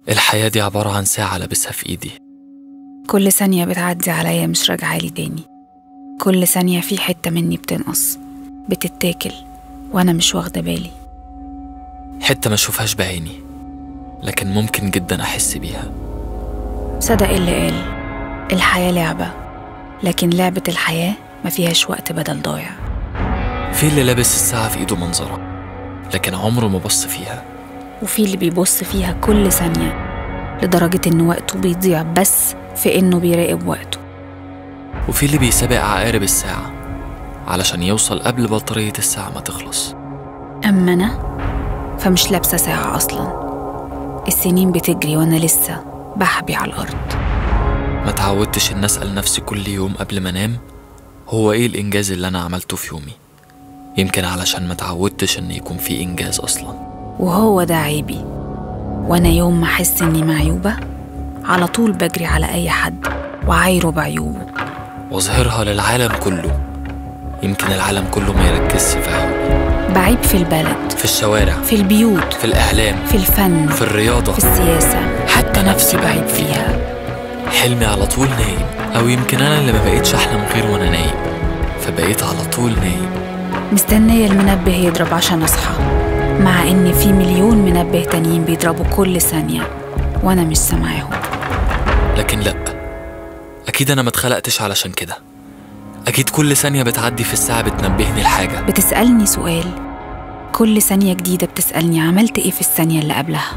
الحياة دي عبارة عن ساعة لابسها في إيدي كل ثانية بتعدي عليا مش راجعالي تاني كل ثانية في حتة مني بتنقص بتتاكل وأنا مش واخدة بالي حتة ما أشوفهاش بعيني لكن ممكن جدا أحس بيها صدق اللي قال الحياة لعبة لكن لعبة الحياة ما فيهاش وقت بدل ضايع في اللي لابس الساعة في إيده منظرة لكن عمره ما بص فيها وفي اللي بيبص فيها كل ثانية لدرجة إن وقته بيضيع بس في إنه بيراقب وقته وفي اللي بيسابق عقارب الساعة علشان يوصل قبل بطارية الساعة ما تخلص أما أنا فمش لابسة ساعة أصلا السنين بتجري وأنا لسه بحبي على الأرض ما تعودتش إن أسأل نفسي كل يوم قبل ما أنام هو إيه الإنجاز اللي أنا عملته في يومي يمكن علشان ما تعودتش إن يكون في إنجاز أصلا وهو ده عيبي وأنا يوم ما أحس إني معيوبة على طول بجري على أي حد وعايره بعيوبه وأظهرها للعالم كله يمكن العالم كله ما يركزش في عيوبي بعيب في البلد في الشوارع في البيوت في الإعلام في الفن في الرياضة في السياسة حتى نفسي بعيب فيها حلمي على طول نايم أو يمكن أنا اللي ما بقيتش أحلم غير وأنا نايم فبقيت على طول نايم مستنية المنبه يضرب عشان أصحى مع إن في مليون منبه تانيين بيضربوا كل ثانية وأنا مش سامعاهم لكن لأ أكيد أنا ما اتخلقتش علشان كده أكيد كل ثانية بتعدي في الساعة بتنبهني لحاجة بتسألني سؤال كل ثانية جديدة بتسألني عملت إيه في الثانية اللي قبلها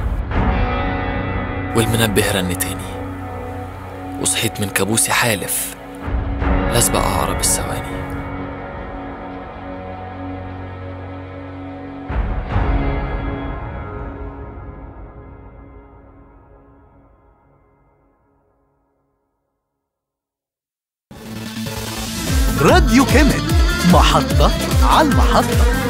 والمنبه رن تاني وصحيت من كابوسي حالف لازبق أعرب الثواني راديو كامل محطة على المحطة